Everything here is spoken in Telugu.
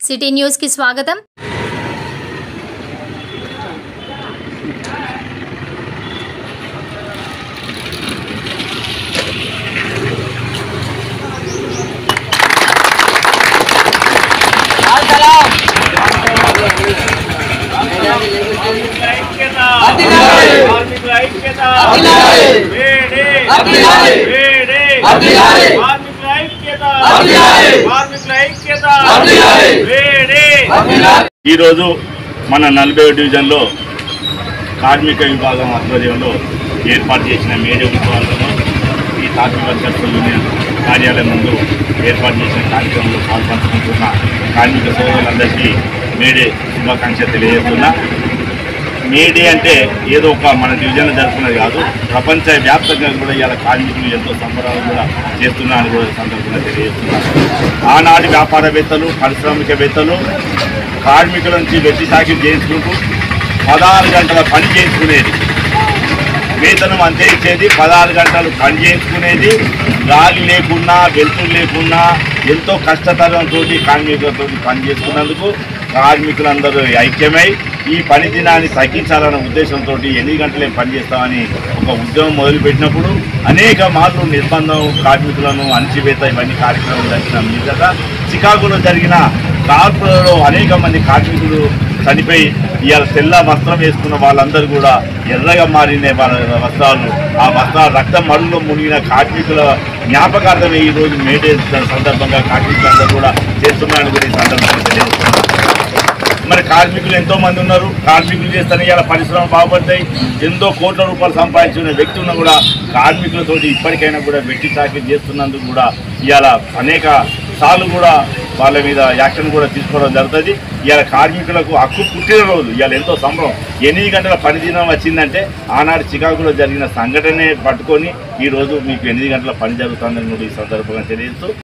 సిటీ న్యూస్ కి స్వాగతం కార్మికుల ఐక్యత వేడే వేడే కార్మికుల ఐక్యత కార్మికుల ఐక్యత వేడే ఈరోజు మన నలభై డివిజన్లో కార్మిక విభాగం ఆధ్వర్యంలో ఏర్పాటు చేసిన మేడే ఉత్సవాలను ఈ కార్మిక వర్కర్స్ యూనియన్ కార్యాలయం ముందు ఏర్పాటు చేసిన కార్యక్రమంలో పాల్పంచుకుంటున్న కార్మిక సోదరులందరికీ మేడే శుభాకాంక్షలు తెలియజేస్తున్నా మేడే అంటే ఏదో ఒక మన డివిజన్లో జరుపుకున్నది కాదు ప్రపంచ వ్యాప్తంగా కూడా ఇవాళ కార్మికులు ఎంతో సంబరాలు కూడా చేస్తున్నారని కూడా ఈ సందర్భంగా తెలియజేస్తున్నారు ఆనాటి వ్యాపారవేత్తలు పారిశ్రామికవేత్తలు కార్మికుల నుంచి వెట్టి సాకిలు చేయించుకుంటూ పదహారు గంటల పని చేసుకునేది వేతనం అంతే ఇచ్చేది పదహారు గంటలు పని చేసుకునేది గాలి లేకున్నా వెలుతురు లేకున్నా ఎంతో కష్టతరంతో కార్మికులతో పని చేసుకున్నందుకు కార్మికులందరూ ఐక్యమై ఈ పని దినాన్ని తగ్గించాలన్న ఉద్దేశంతో ఎన్ని గంటలే పని చేస్తామని ఒక ఉద్యమం మొదలుపెట్టినప్పుడు అనేక మార్లు నిర్బంధం కార్మికులను అణచివేత ఇవన్నీ కార్యక్రమాలు జరిగిన మీదట చికాగోలో జరిగిన కార్పులలో అనేక మంది కార్మికులు చనిపోయి ఇవాళ తెల్ల వస్త్రం వేసుకున్న వాళ్ళందరూ కూడా ఎర్రగా మారిన వాళ్ళ వస్త్రాలు ఆ వస్త్రాలు రక్తం మడులో మునిగిన కార్మికుల జ్ఞాపకార్థమే ఈ రోజు మేడే సందర్భంగా కార్మికులందరూ కూడా చేస్తున్నారని కూడా ఈ సందర్భంగా తెలియజేస్తున్నాను మరి కార్మికులు ఎంతో మంది ఉన్నారు కార్మికులు చేస్తేనే ఇలా పరిశ్రమలు బాగుపడతాయి ఎంతో కోట్ల రూపాయలు సంపాదించిన వ్యక్తి ఉన్నా కూడా కార్మికులతోటి ఇప్పటికైనా కూడా వెట్టి చాకరీ చేస్తున్నందుకు కూడా ఇవాళ అనేక సార్లు కూడా వాళ్ళ మీద యాక్షన్ కూడా తీసుకోవడం జరుగుతుంది ఇవాళ కార్మికులకు హక్కు పుట్టినరోజు ఇవాళ ఎంతో సంబరం ఎనిమిది గంటల పని దినం వచ్చిందంటే ఆనాడు చికాకులో జరిగిన సంఘటనే పట్టుకొని ఈ రోజు మీకు ఎనిమిది గంటల పని జరుగుతుందని కూడా ఈ సందర్భంగా తెలియజేస్తూ